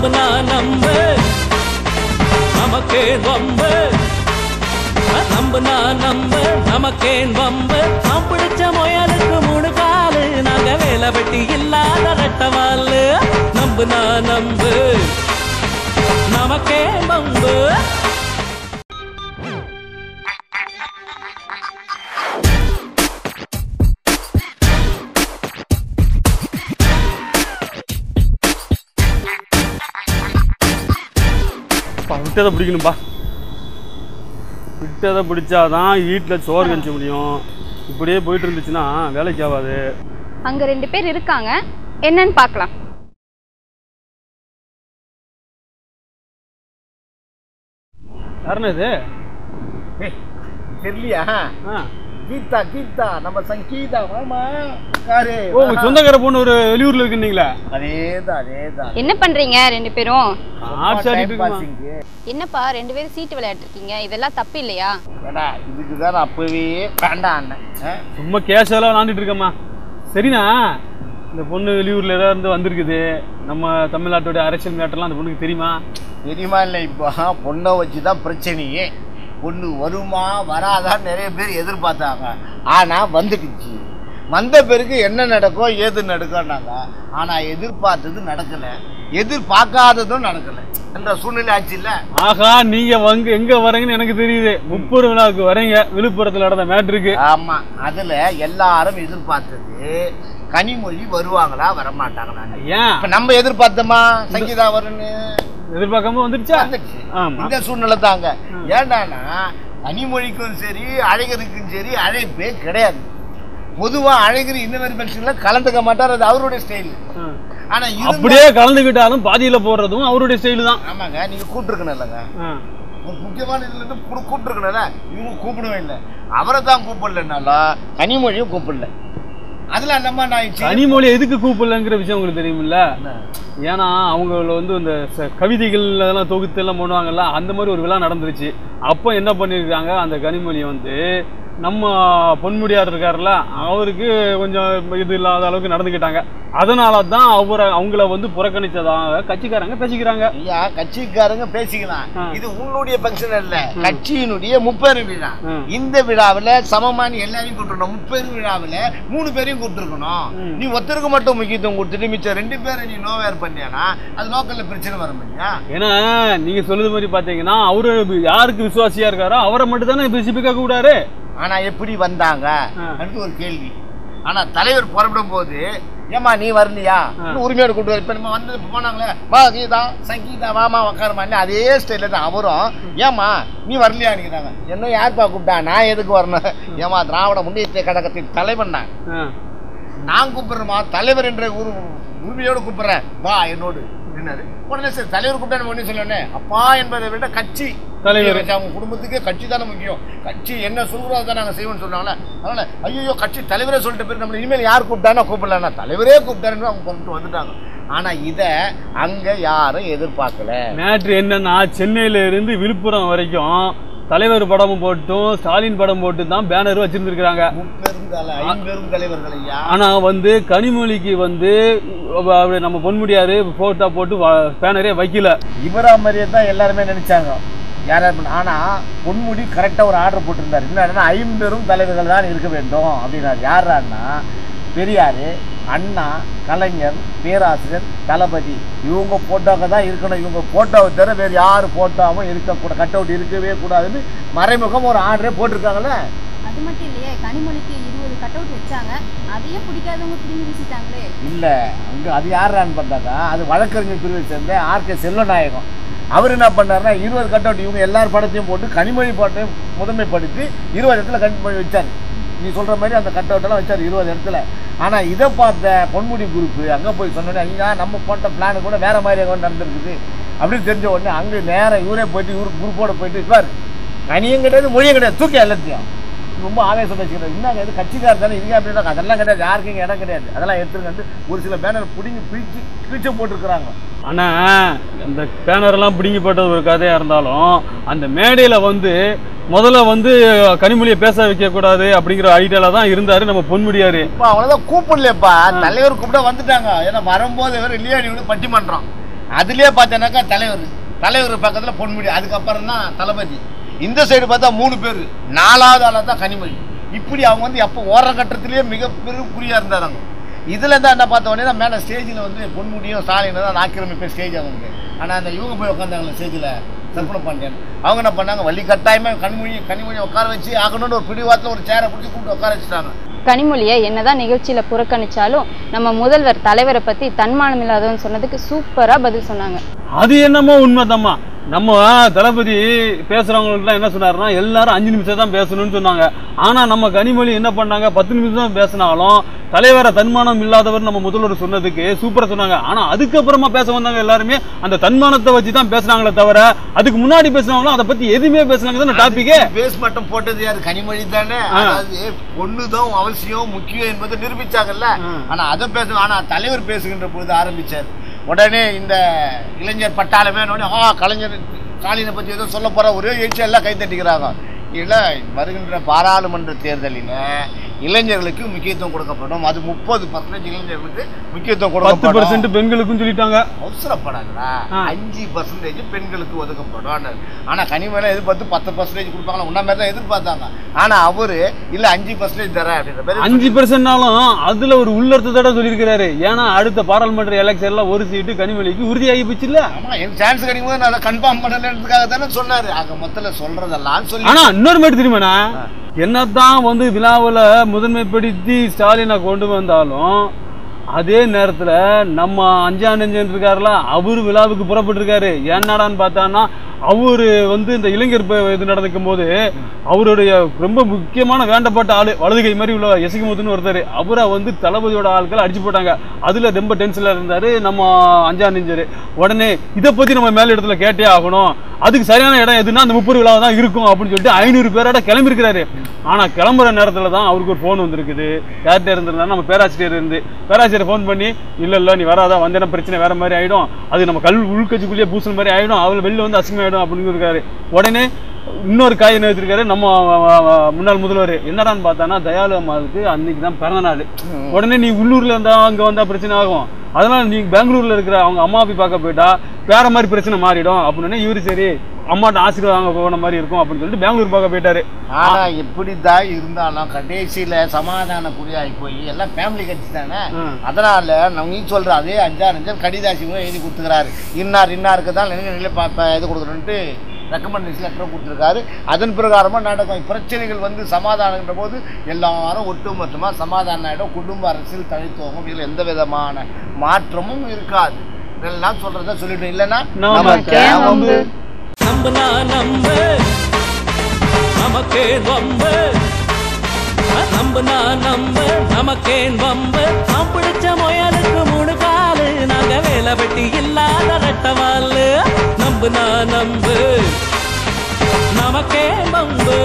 நம்புனா நம்பு நமக்கே வம்பு நம்புனா நம்பு நமக்கேன் வம்பு நாம் பிடிச்ச முயலுக்கு மூணு காலு நாங்க வேலை வெட்டி இல்லாத ரெட்டவாலு நம்புனா நம்பு நமக்கே வம்பு அப்பா, விட்டதை பிடிக்கணும்பா விட்டதை பிடிச்சாதான் வீட்டில் சோறு கழிச்ச முடியும் இப்படியே போயிட்டு இருந்துச்சுன்னா வேலைக்கு ஆகாது அங்க ரெண்டு பேர் இருக்காங்க என்னன்னு பார்க்கலாம் யாருண்ணா இது ஏய், தெரியலையா ஆ கீதா கீதா நம்ம சங்கீதா மாமா காரு ஓ உங்க சொந்தக்கார பொண்ணு ஒரு வெளியூர்ல இருக்குன்னீங்களா அதேதான் அதேதான் என்ன பண்றீங்க ரெண்டு பேரும் ஆட்சி ஆடிட்டு இருக்குமா பாசிங்கு என்னப்பா ரெண்டு பேரும் சீட்டு விளையாட்டு இருக்கீங்க இதெல்லாம் தப்பு இல்லையா ஏடா இதுக்கு தான் நான் அப்பவே வேண்டாம் அண்ணன் ஆ? சும்மா கேஷுவலாக விளாண்டுட்டு இருக்கேம்மா சரிண்ணா இந்த பொண்ணு வெளியூர்ல ஏதாவது இருந்து வந்திருக்குது நம்ம தமிழ்நாட்டோட அரசியல் மேட்டர்லாம் அந்த பொண்ணுக்கு தெரியுமா தெரியுமா இல்லை இப்போ பொண்ணை வச்சு தான் பிரச்சனையே பொண்ணு வருமா வராதான்னு நிறைய பேர் எதிர்பார்த்தாங்க ஆனால் வந்துடுச்சு வந்த பிறகு என்ன நடக்கும் ஏது நடக்கும்னாங்க ஆனால் எதிர்பார்த்தது நடக்கலை எதிர்பார்க்காததும் நடக்கலை என்ற சூழ்நிலை ஆச்சு இல்லை ஆஹா நீங்க வந்து எங்க வரீங்கன்னு எனக்கு தெரியுது முப்பது விழாவுக்கு வரீங்க விழுப்புரத்துல நடந்த மேட்ருக்கு ஆமா அதுல எல்லாரும் எதிர்பார்த்தது கனிமொழி வருவாங்களா வரமாட்டாங்களா ஏன் இப்ப நம்ம எதிர்பார்த்தோமா சங்கீதா வரும்னு எதிர்பார்க்காம வந்துருச்சா வந்துச்சு ஆமா இந்த சூழ்நிலை தாங்க ஏண்டானா கனிமொழிக்கும் சரி அழகருக்கும் சரி அழைப்பே கிடையாது பொதுவா அழகர் இந்த மாதிரி ஃபங்க்ஷன்ல கலந்துக்க மாட்டார் அது அவருடைய ஸ்டைல் ஆ. ஆனா இருந்தா- அப்படியே கலந்துக்கிட்டாலும் பாதியில போடுறதும் அவருடைய ஸ்டைல் தான் ஆமாங்க நீங்க கூப்பிட்டுருக்கணும் இல்லைங்க ஆ. ஒரு முக்கியமான இதுல இருந்து கூ- கூப்பிட்டுருக்கணும்ல இவங்க கூப்பிடவே இல்லை அவரை தான் கூப்பிடலனாலும் கனிமொழியும் கூப்பிடல அதுல நம்ம நான் ஆயிடுச்சு கனிமொழி எதுக்கு கூப்பிடலங்கிற விஷயம் உங்களுக்கு தெரியுமில்ல ஏன்னா அவங்கள வந்து இந்த ச- கவிதைகள் அதெல்லாம் தொகுத்து எல்லாம் பண்ணுவாங்கல்ல அந்த மாதிரி ஒரு விழா நடந்துருச்சு அப்போ என்ன பண்ணியிருக்காங்க அந்த கனிமொழியை வந்து நம்ம பொன்முடியார் இருக்காருல்ல அவருக்கு கொஞ்சம் இது இல்லாத அளவுக்கு நடந்துக்கிட்டாங்க அதனால தான் அவரை அவங்கள வந்து புறக்கணிச்சதாக கட்சிக்காரங்க பேசிக்கிறாங்க ஐயா கட்சிக்காரங்க பேசிக்கலாம் ஆ. இது உங்களுடைய ஃபங்க்ஷன் அல்ல கட்சியினுடைய முப்பெரு விழா ம். இந்த விழாவில் சமமான எல்லாரையும் கூப்பிட்டுருக்கணும் முப்பெரு விழாவில் மூணு பேரையும் கூப்பிட்டுருக்கணும் ம். நீ ஒருத்தருக்கு மட்டும் முக்கியத்துவம் கொடுத்துட்டு மிச்சம் ரெண்டு பேரை நீ நோவேர் பண்ணியானா அது லோக்கல்ல பிரச்சனை வர முடியா ஏன்னா நீங்க சொல்லுது மாதிரி பாத்தீங்கன்னா அவரு யாருக்கு விசுவாசியா இருக்காரோ அவரை மட்டும் தானே ஸ்பெசிஃபிக்கா கூடாரு ஆனா எப்படி வந்தாங்க ஆ. அடுத்து ஒரு கேள்வி ஆனா தலைவர் புறப்படும் போது ஏமா நீ வரலையா இன்னும் உரிமையோட கூப்பிட்டு இப்ப நம்ம வந்து போனாங்களே வா கீதா சங்கீதா வாமா உக்காரமா அதே ஸ்டைல தான் அவரும் ஏமா நீ வரலையா நினைக்கிறாங்க என்ன யார்ப்பா கூப்பிட்டா நான் எதுக்கு வரணும் ஏமா திராவிட முன்னேற்ற கழகத்தின் தலைவன் நான் ஆ. நான் கூப்பிடுறேமா தலைவர் என்ற ஒரு உரிமையோடு கூப்பிடுறேன் வா என்னோடு என்னது உடனே சரி தலைவர் கூப்பிட்டா ஒண்ணு சொல்லணே அப்பா என்பதை விட கட்சி தலைவர். வச்சு அவங்க குடும்பத்துக்கே கட்சி தானே முக்கியம் கட்சி என்ன சொல்றோம் அதை நாங்கள் செய்வோம்னு சொன்னாங்களே அதனால ஐயோ கட்சி தலைவரே சொல்லிட்ட பேர் நம்ம இனிமேல் யார் கூப்பிட்டானா கூப்பிடலன்னா தலைவரே கூப்பிட்டாருன்னு அவங்க கொண்டு வந்துட்டாங்க ஆனா இதை அங்க யாரும் எதிர்பார்க்கல மேட்ரு என்னன்னா சென்னையில இருந்து விழுப்புரம் வரைக்கும் தலைவர் படமும் போட்டும் ஸ்டாலின் படம் போட்டு தான் பேனர் வச்சிருந்துருக்காங்க முப்பெருந்தலை ஐம்பெரும் தலைவர்கள் ஐயா ஆனா வந்து கனிமொழிக்கு வந்து அவ- அவரு நம்ம பொன்முடியாரு போட்டோ போட்டு பேனரே வைக்கல இவரா மாதிரியே தான் எல்லாருமே நினைச்சாங்க யார் யார் பண்ண- ஆனா பொன்முடி கரெக்டா ஒரு ஆர்டர் போட்டிருந்தாரு என்னன்னா ஐம்பெரும் தலைவர்கள் தான் இருக்க வேண்டும் அப்படின்னாரு யாரான்னா பெரியாரு அண்ணா கலைஞர் பேராசிரியர் தளபதி இவங்க போட்டோங்க தான் இருக்கணும் இவங்க போட்டோவை தவிர வேறு யார் போட்டோவும் இருக்கக்கூடாது கட் அவுட் இருக்கவே கூடாதுன்னு மறைமுகம் ஒரு ஆர்டரே போட்டிருக்காங்கல்ல அது மட்டும் இல்லையே கனிமொழிக்கு இருபது கட் அவுட் வச்சாங்க அதையும் பிடிக்காதவங்க பிடிங்கி வீசிட்டாங்களே இல்லை அங்கே அது யாரான்னு பார்த்தாக்கா அது வழக்கறிஞர் பிரிவை சேர்ந்த ஆர்கே செல்வநாயகம் அவர் என்ன பண்ணாருன்னா இருபது கட் அவுட் இவங்க எல்லார் படத்தையும் போட்டு கனிமொழி பாட்டையும் முதன்மைப்படுத்தி இருபது இடத்துல கனிமொழி வச்சார் நீ சொல்கிற மாதிரி அந்த கட் அவுட்டெல்லாம் வச்சார் இருபது இடத்துல ஆனால் இதை பார்த்த பொன்முடி குரூப்பு அங்கே போய் சொன்னோன்னே ஐயா நம்ம போட்ட பிளான் கூட வேற மாதிரி எங்கே நடந்திருக்குது அப்படின்னு தெரிஞ்ச உடனே அங்கே நேராக இவரே போயிட்டு இவரு குரூப்போட போயிட்டு இருப்பார் கனியும் கிடையாது மொழியும் கிடையாது தூக்கி எல்லாத்தையும் ரொம்ப ஆவேசம் வச்சுக்கிறது என்ன இது கட்சிக்காரர் தானே இதுங்க அப்படின்னா அதெல்லாம் கிடையாது யாருக்கும் இங்கே இடம் கிடையாது அதெல்லாம் எடுத்துருங்க ஒரு சில பேனர் பிடிங்கி பிரிச்சு பிரிச்சு போட்டிருக்கிறாங்க ஆனா அந்த பேனர்லாம் பிடுங்கி போட்டது ஒரு கதையா இருந்தாலும் அந்த மேடையில வந்து முதல்ல வந்து கனிமொழியை பேச வைக்க கூடாது அப்படிங்கிற ஐடியால தான் இருந்தாரு நம்ம பொன்முடியாரு இப்போ அவ்வளோதான் கூப்பிடலப்பா தலைவர் கூப்பிட வந்துட்டாங்க ஏன்னா வரும்போது வேற இல்லையா நீ வந்து பட்டிமன்றம் அதுலயே பார்த்தேன்னாக்கா தலைவர் தலைவர் பக்கத்துல பொன்முடி அதுக்கப்புறம் தான் தளபதி இந்த சைடு பார்த்தா மூணு பேர் நாலாவது ஆளா தான் கனிமொழி இப்படி அவங்க வந்து எப்போ ஓர கட்டத்திலேயே மிகப்பெரும் குறியா இருந்தாங்க இதுல தான் என்ன பார்த்த உடனே தான் மேலே ஸ்டேஜில் வந்து பொன்முடியும் ஸ்டாலினும் தான் ஆக்கிரமிப்பே ஸ்டேஜ் அவங்களுக்கு ஆனால் அந்த இவங்க போய் உட்காந்தாங்களே ஸ்டேஜில் சற்பனை பாண்டியன் அவங்க என்ன பண்ணாங்க வள்ளி கட்டாயமாக கனிமொழி கனிமொழி உட்கார வச்சு ஆகணும்னு ஒரு பிடிவாரத்தில் ஒரு சேரை பிடிச்சி கூப்பிட்டு உட்கார வச்சுட்டாங்க கனிமொழியை என்னதான் நிகழ்ச்சியில புறக்கணிச்சாலும் நம்ம முதல்வர் தலைவரை பத்தி தன்மானம் இல்லாதவன்னு சொன்னதுக்கு சூப்பரா பதில் சொன்னாங்க அது என்னமோ உண்மைதாம்மா நம்ம தளபதி பேசுறவங்களுக்குலாம் என்ன சொன்னாருன்னா எல்லாரும் அஞ்சு நிமிஷம் தான் பேசணும்னு சொன்னாங்க ஆனா நம்ம கனிமொழி என்ன பண்ணாங்க பத்து நிமிஷம் தான் பேசினாலும் தலைவரை தன்மானம் இல்லாதவர் நம்ம முதல்வர் சொன்னதுக்கு சூப்பரா சொன்னாங்க ஆனா அதுக்கப்புறமா பேச வந்தாங்க எல்லாருமே அந்த தன்மானத்தை வச்சு தான் பேசுனாங்களே தவிர அதுக்கு முன்னாடி பேசுனவங்களும் அதை பத்தி எதுவுமே பேசுனாங்க தானே டாபிக்கே பேஸ் மட்டும் போட்டது யாரு கனிமொழி தானே ஆ. அதாவது பொண்ணுதான் அவசியம் முக்கியம் என்பதை நிரூபிச்சாங்கல்ல ம். ஆனா அதை பேச ஆனா தலைவர் பேசுகின்ற பொழுது ஆரம்பிச்சார் உடனே இந்த இளைஞர் பட்டாளமே உடனே ஆ கலைஞர் ஸ்டாலினை பத்தி ஏதோ சொல்ல போற ஒரே எழுச்சி எல்லாம் கை தட்டிக்கிறாங்க இல்ல வருகின்ற பாராளுமன்ற தேர்தலில் இளைஞர்களுக்கு முக்கியத்துவம் கொடுக்கப்படும் அது முப்பது பர்சன்டேஜ் இளைஞர்களுக்கு முக்கியத்துவம் பத்து கொடுக்கப்படும் பர்சன்ட் பெண்களுக்கும் சொல்லிட்டாங்க அவசரப்படாங்களா ஆ. அஞ்சு பர்சன்டேஜ் பெண்களுக்கு ஒதுக்கப்படும் ஆனா கனிமேல எதிர்பார்த்து பத்து பர்சன்டேஜ் கொடுப்பாங்களா உன்ன மாதிரி தான் எதிர்பார்த்தாங்க ஆனா அவரு இல்ல அஞ்சு பர்சன்டேஜ் தரேன் அப்படின்ற மாதிரி அஞ்சு பெர்சென்ட்னாலும் அதுல ஒரு உள்ளர்த்தத்தோட சொல்லியிருக்கிறாரு ஏன்னா அடுத்த பாராளுமன்ற எலெக்ஷன்ல ஒரு சீட்டு கனிமொழிக்கு உறுதியாகி போச்சு இல்ல ஆமா எனக்கு சான்ஸ் கிடைக்கும் போது நான் கன்ஃபார்ம் பண்ணலன்றதுக்காக தானே சொன்னாரு அங்க மொத்தல சொல்றதெல்லாம் சொல்லி ஆனா இன்னொரு மாதிரி தெரியுமாண்ணா என்னதான் வந்து விழாவில் முதன்மைப்படுத்தி ஸ்டாலினை கொண்டு வந்தாலும் அதே நேரத்துல நம்ம அஞ்சா நெஞ்சன் இருக்காருல அவரு விழாவுக்கு புறப்பட்டிருக்காரு என்னடான்னு பார்த்தான்னா அவரு வந்து இந்த இளைஞர் ப- இது நடந்துக்கும் போது அவருடைய ரொம்ப முக்கியமான வேண்டப்பட்ட ஆளு வலதுகை மாதிரி உள்ள எசிகமுத்துன்னு ஒருத்தர் அவரை வந்து தளபதியோட ஆட்கள் அடிச்சு போட்டாங்க அதுல ரொம்ப டென்ஷன்ல இருந்தாரு நம்ம அஞ்சா நெஞ்சரு உடனே இதை பத்தி நம்ம மேல் இடத்துல கேட்டே ஆகணும் அதுக்கு சரியான இடம் எதுன்னா அந்த முப்பது விழாவை தான் இருக்கும் அப்படின்னு சொல்லிட்டு ஐநூறு பேரோட கிளம்பியிருக்கிறாரு ஆனா கிளம்புற நேரத்துல தான் அவருக்கு ஒரு ஃபோன் வந்திருக்குது யார்கிட்ட இருந்திருந்தா நம்ம பேராசிரியர் இருந்து பேராசிரியர் ஃபோன் பண்ணி இல்ல இல்ல நீ வராதா வந்தேன்னா பிரச்சனை வேற மாதிரி ஆயிடும் அது நம்ம கல் உள்கட்சிக்குள்ளேயே பூசல் மாதிரி ஆயிடும் அவள் வெளில வந்து அசிங்கமாயிடும் அப்படின்னு இருக்காரு உடனே இன்னொரு காய் என்ன வச்சிருக்காரு நம்ம அஹ், அஹ், முன்னாள் முதல்வர் என்னடான்னு பார்த்தானா தயாளு அம்மாவுக்கு அன்னைக்கு தான் பிறந்த நாள் உடனே நீ உள்ளூர்ல இருந்தா அங்க வந்தா பிரச்சனை ஆகும் அதனால நீ பெங்களூர்ல இருக்கிற அவங்க அம்மா போய் பார்க்க போயிட்டா வேற மாதிரி பிரச்சனை மாறிடும் அப்படின்னு இவரு சரி அம்மாட்ட ஆசீர்வாதம் வாங்க போன மாதிரி இருக்கும் அப்படின்னு சொல்லிட்டு பெங்களூர் பார்க்க போயிட்டாரு ஆனா எப்படிதான் இருந்தாலும் கடைசியில சமாதான குறியாகி போய் எல்லாம் ஃபேமிலி கட்சி தானே ம். அதனால நம்ம நீ சொல்ற அதே அஞ்சாறு அஞ்சல் கடிதாசியும் எழுதி கொடுத்துக்கிறாரு இன்னார் இன்னாருக்கு தான் நிலை இது கொடுக்குறோன்ட்டு ரெக்கமெண்டேஷன் லெட்டர் கொடுத்துருக்காரு அதன் பிரகாரமா நடக்கும் பிரச்சனைகள் வந்து சமாதானன்ற போது எல்லாரும் ஒட்டுமொத்தமா சமாதானம் ஆயிடும் குடும்ப அரசியல் தனித்துவமும் இதில் எந்த விதமான மாற்றமும் இருக்காது இதெல்லாம் சொல்றத சொல்லிட்டு இல்லைன்னா நமக்கு நமக்கு வந்து நம்புனா நம்பு நமக்கே வம்பு நம்புனா நம்பு நமக்கேன் வம்பு நாம் பிடிச்ச முயலுக்கு மூணு காலு நாங்க வேலை வெட்டி இல்லாத ரெட்டவாலு நம்புனா நம்பு நமக்கே வம்பு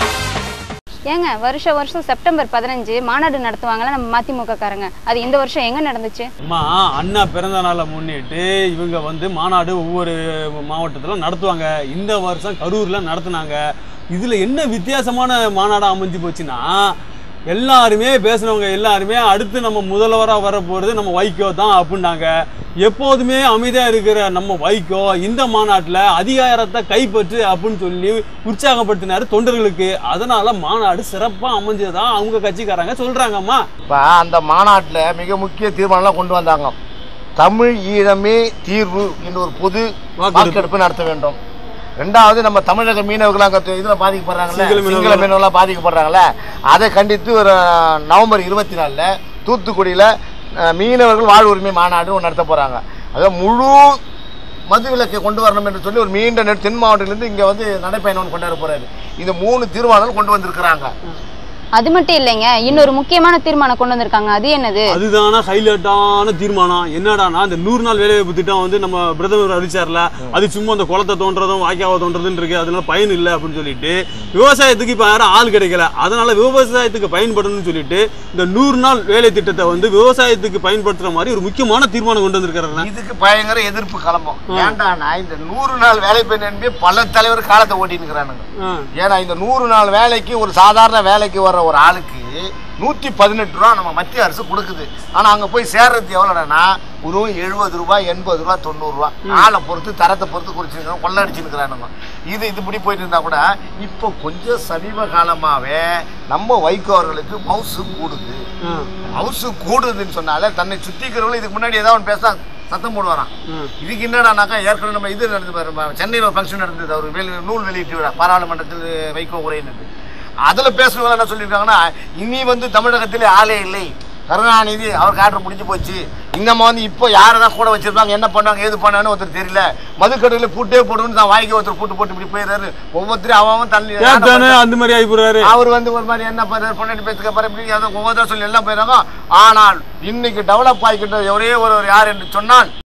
ஏங்க வருஷ வருஷம் செப்டம்பர் பதினஞ்சு மாநாடு நடத்துவாங்கல்ல நம்ம மதிமுக காரங்க அது இந்த வருஷம் எங்க நடந்துச்சு அம்மா அண்ணா பிறந்த நாளை முன்னிட்டு இவங்க வந்து மாநாடு ஒவ்வொரு மாவட்டத்தில் நடத்துவாங்க இந்த வருஷம் கரூரில் நடத்துனாங்க இதில் என்ன வித்தியாசமான மாநாடாக அமைஞ்சு போச்சுன்னா எல்லாருமே பேசுனவங்க எல்லாருமே அடுத்து நம்ம முதல்வராக வர போகிறது நம்ம வைகோ தான் அப்படின்னாங்க எப்போதுமே அமைதியாக இருக்கிற நம்ம வைகோ இந்த மாநாட்டில் அதிகாரத்தை கைப்பற்று அப்படின்னு சொல்லி உற்சாகப்படுத்தினாரு தொண்டர்களுக்கு அதனால மாநாடு சிறப்பாக அமைஞ்சதா அவங்க கட்சிக்காரங்க சொல்கிறாங்கம்மா இப்போ அந்த மாநாட்டில் மிக முக்கிய தீர்மானம்லாம் கொண்டு வந்தாங்க தமிழ் ஈழமே தீர்வு என்ற ஒரு பொது வாக்கெடுப்பு. வாக்கெடுப்பு நடத்த வேண்டும் ரெண்டாவது நம்ம தமிழக மீனவர்கள் அங்கே இதில் பாதிக்கப்படுறாங்கல்ல சிங்கள மீனவர்கள். சிங்கள மீனவர்களாம் பாதிக்கப்படுறாங்கல்ல அதை கண்டித்து ஒரு நவம்பர் இருபத்தி நாலில் தூத்துக்குடியில் மீனவர்கள் வாழ் உரிமை மாநாடு ஒன்று நடத்த போகிறாங்க அதாவது முழு மது விலக்கை கொண்டு வரணும் என்று சொல்லி ஒரு நீண்ட நெடு தென் மாவட்டத்திலிருந்து இங்கே வந்து நடைப்பயணம் கொண்டு வர போகிறாரு இந்த மூணு தீர்மானங்கள் கொண்டு வந்திருக்கிறாங்க அது மட்டும் இல்லைங்க இன்னொரு முக்கியமான தீர்மானம் கொண்டு வந்திருக்காங்க அது என்னது அதுதான ஹைலைட்டான தீர்மானம் என்னடானா இந்த நூறு நாள் வேலைவாய்ப்பு திட்டம் வந்து நம்ம பிரதமர் அறிவிச்சார்ல அது சும்மா அந்த குளத்தை தோன்றதும் வாய்க்காவை தோன்றதுன்னு இருக்கு அதனால பயன் இல்லை அப்படின்னு சொல்லிட்டு விவசாயத்துக்கு இப்போ யாரும் ஆள் கிடைக்கல அதனால விவசாயத்துக்கு பயன்படணும்னு சொல்லிட்டு இந்த நூறு நாள் வேலை திட்டத்தை வந்து விவசாயத்துக்கு பயன்படுத்துற மாதிரி ஒரு முக்கியமான தீர்மானம் கொண்டு வந்திருக்காருண்ணா இதுக்கு பயங்கர எதிர்ப்பு கிளம்பும் ஏன்டானா இந்த நூறு நாள் வேலை பெண் என்பே பல தலைவர் காலத்தை ஓட்டின்னு இருக்கிறானுங்க ஆ. ஏன்னா இந்த நூறு நாள் வேலைக்கு ஒரு சாதாரண வேலைக்கு வர்ற ஒரு ஆளுக்கு நூற்றி பதினெட்டு ரூபா நம்ம மத்திய அரசு கொடுக்குது ஆனால் அங்கே போய் சேர்றது எவ்வளோனா ஒரு எழுபது ரூபாய் எண்பது ரூபா தொண்ணூறுரூவா ஆளை பொறுத்து தரத்தை பொறுத்து குறிச்சிருக்கிறோம் கொள்ளடிச்சுருக்கிறானுங்க இது இது இப்படி போயிட்டு இருந்தா கூட இப்போ கொஞ்சம் சமீப காலமாகவே நம்ம வைகோ அவர்களுக்கு மவுசு கூடுது மவுசு கூடுதுன்னு சொன்னாலே தன்னை சுத்திக்கிறவங்களும் இதுக்கு முன்னாடி ஏதாவது ஒன்று பேச சத்தம் போடுவாராம் இதுக்கு என்னடானாக்கா ஏற்கனவே நம்ம இது நடந்து பாரு சென்னையில் ஒரு ஃபங்க்ஷன் நடந்தது அவர் வெளி நூல் வெளியிட்டு விழா பாராளுமன்றத்தில் வைகோ உரையினது அதில் பேசுனவங்க என்ன சொல்லியிருக்காங்கன்னா இனி வந்து தமிழகத்திலே ஆளே இல்லை கருணாநிதி அவர் காற்று முடிஞ்சு போச்சு இன்னமா வந்து இப்போ யாரை தான் கூட வச்சிருப்பாங்க என்ன பண்ணாங்க ஏது பண்ணான்னு ஒருத்தர் தெரியல மதுக்கடையில் பூட்டே போடுன்னு தான் வாய்க்கு ஒருத்தர் பூட்டு போட்டு இப்படி போயிடுறாரு ஒவ்வொருத்தரும் அவன் அவன் தள்ளி ஏத்தானே அந்த மாதிரி ஆகி போறாரு அவர் வந்து ஒரு மாதிரி என்ன பண்ணார் பொண்ணாடி பேசுக்க பாரு இப்படி அதை ஒவ்வொருத்தர் சொல்லி எல்லாம் போயிடுறாங்க ஆனால் இன்னைக்கு டெவலப் ஆகிக்கிட்ட ஒரே ஒரு யார் என்று சொன்னால்